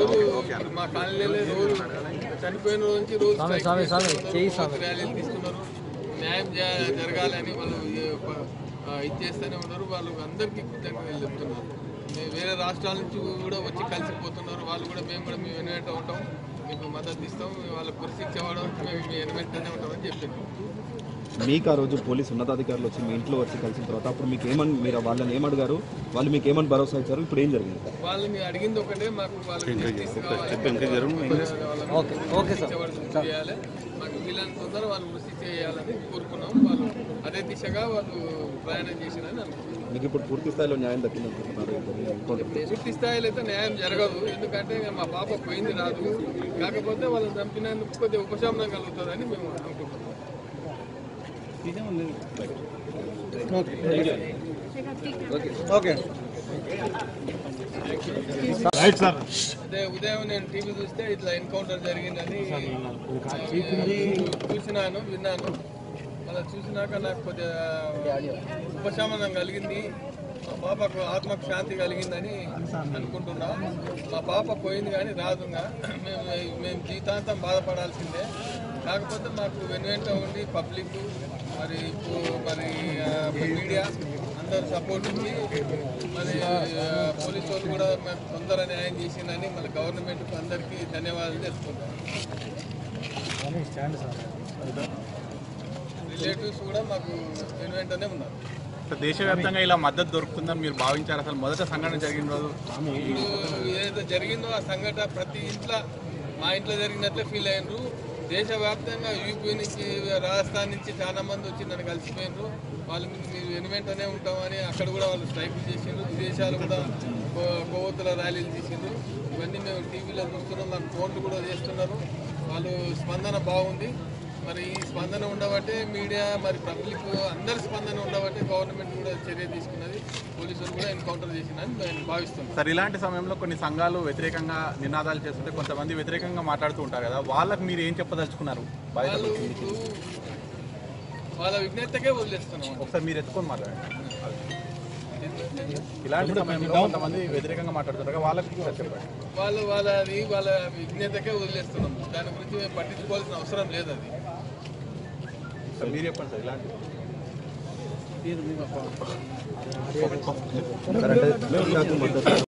రోజు మా కాలనీలో రోజు చనిపోయిన రోజు నుంచి రోజు స్ట్రైక్ చేస్తున్నారు, ర్యాలీలు తీసుకున్నారు న్యాయం జ- జరగాలని వాళ్ళు ఏ- ప- ఆ, ఇచ్చేస్తూనే ఉన్నారు వాళ్ళు అందరికీ కృతజ్ఞతలు చెప్తున్నారు మే- వేరే రాష్ట్రాల నుంచి కూడా వచ్చి కలిసిపోతున్నారు వాళ్ళు కూడా మేము కూడా మీ వెనువెంట ఉంటాం మీకు మద్దతు ఇస్తాం వాళ్ళ కురిశిక్ష వాడడం మేము మీ వెనువెంటనే ఉంటామని చెప్పారు మీకు ఆ రోజు పోలీస్ ఉన్నతాధికారులు వచ్చి మీ ఇంట్లో వచ్చి కలిసిన తర్వాత అప్పుడు మీకు ఏమని మీరు వాళ్ళని ఏమడిగారు వాళ్ళు మీకు ఏమని భరోసా ఇచ్చారు ఇప్పుడు ఏం జరిగింది వాళ్ళని అడిగింది ఒకటే మాకు వాళ్ళకి justice కావాలి. ఓకే ఓకే సార్ శిక్ష పడుతుంది చేయాలి మాకు వీళ్ళని తొందర వాళ్ళు వృష్టి చేయాలని కోరుకున్నాం వాళ్ళు అదే దిశగా వాళ్ళు ప్రయాణం చేసిరని అనుకుంటున్నాం మీకు ఇప్పుడు పూర్తి స్థాయిలో న్యాయం దక్కింది అనుకుంటున్నారు ఎన్కౌంటర్ పూర్తి స్థాయిలో అయితే న్యాయం జరగదు ఎందుకంటే మా పాప పోయింది రాదు కాకపోతే వాళ్ళని చంపినందుకు కొద్దిగా ఉపశమనం కలుగుతుందని మేము అనుకుంటున్నాం ఓకే అదే ఉదయం నేను టీవీ చూస్తే ఇట్లా ఎన్కౌంటర్ జరిగిందని చూసినాను విన్నాను అలా చూసినాక నాకు కొద్దిగా ఉపశమనం కలిగింది మా పాపకు ఆత్మకు శాంతి కలిగిందని అనుకుంటున్నా మా పాప పోయింది కానీ రాదుగా మేము మేము జీవితాంతం బాధపడాల్సిందే కాకపోతే మాకు వెనువెంట ఉండి పబ్లిక్ మరి ఇప్పుడు మరి ఆ, మీడియా అందరు సపోర్ట్ ఇచ్చి మరి ఆ, పోలీసు వాళ్ళు కూడా మాకు తొందర న్యాయం చేసిందని మన గవర్నమెంట్కి అందరికీ ధన్యవాదాలు తెలుసుకుంటాం రిలేటివ్స్ కూడా మాకు వెనువెంటనే ఉన్నారు దేశవ్యాప్తంగా ఇలా మద్దతు దొరుకుతుందని మీరు భావించారు అసలు మొదట సంఘటన జరిగిన రోజు ఇప్పుడు ఏదైతే జరిగిందో ఆ సంఘటన ప్రతి ఇంట్లో మా ఇంట్లో జరిగినట్లే ఫీల్ అయ్యారు దేశవ్యాప్తంగా యూపీ నుంచి రాజస్థాన్ నుంచి చాలా మంది వచ్చి నన్ను కలిసిపోయినారు వాళ్ళు మీరు వెనువెంటనే ఉంటామని అక్కడ కూడా వాళ్ళు స్ట్రైక్ చేసిండ్రు విదేశాలు కూడా కో- కొవ్వొత్తుల ర్యాలీలు చేసిండ్రు ఇవన్నీ మేము టీవీలో చూస్తున్నాం మన ఫోన్లు కూడా చేస్తున్నారు వాళ్ళు స్పందన బాగుంది మరి ఈ స్పందన ఉండబట్టే మీడియా మరి పబ్లిక్ అందరి స్పందన ఉండబట్టే గవర్నమెంట్ కూడా చర్య తీసుకున్నది పోలీసులు కూడా ఎన్కౌంటర్ చేసిందని నేను భావిస్తున్నాను సార్ ఇలాంటి సమయంలో కొన్ని సంఘాలు వ్యతిరేకంగా నినాదాలు చేస్తుంటే కొంతమంది వ్యతిరేకంగా మాట్లాడుతూ ఉంటారు కదా వాళ్ళకి మీరు ఏం చెప్పదలుచుకున్నారు బాధ్యత వాళ్ళు ఇప్పుడు వాళ్ళ విజ్ఞతకే వదిలేస్తున్నాం ఒకసారి మీరు ఎత్తుకొని మాట్లాడండి ఇలాంటి సమయంలో కొంతమంది వ్యతిరేకంగా మాట్లాడుతుంటారు కదా, వాళ్ళకి ఒకసారి చెప్పండి వాళ్ళు వాళ్ళ అది వాళ్ళ విజ్ఞతకే వదిలేస్తున్నాం దాని గురించి మేము పట్టించుకోవాల్సిన అవసరం లేదు అది సార్ మీరు చెప్పండి సార్ ఇలాంటి నాకు మద్దతు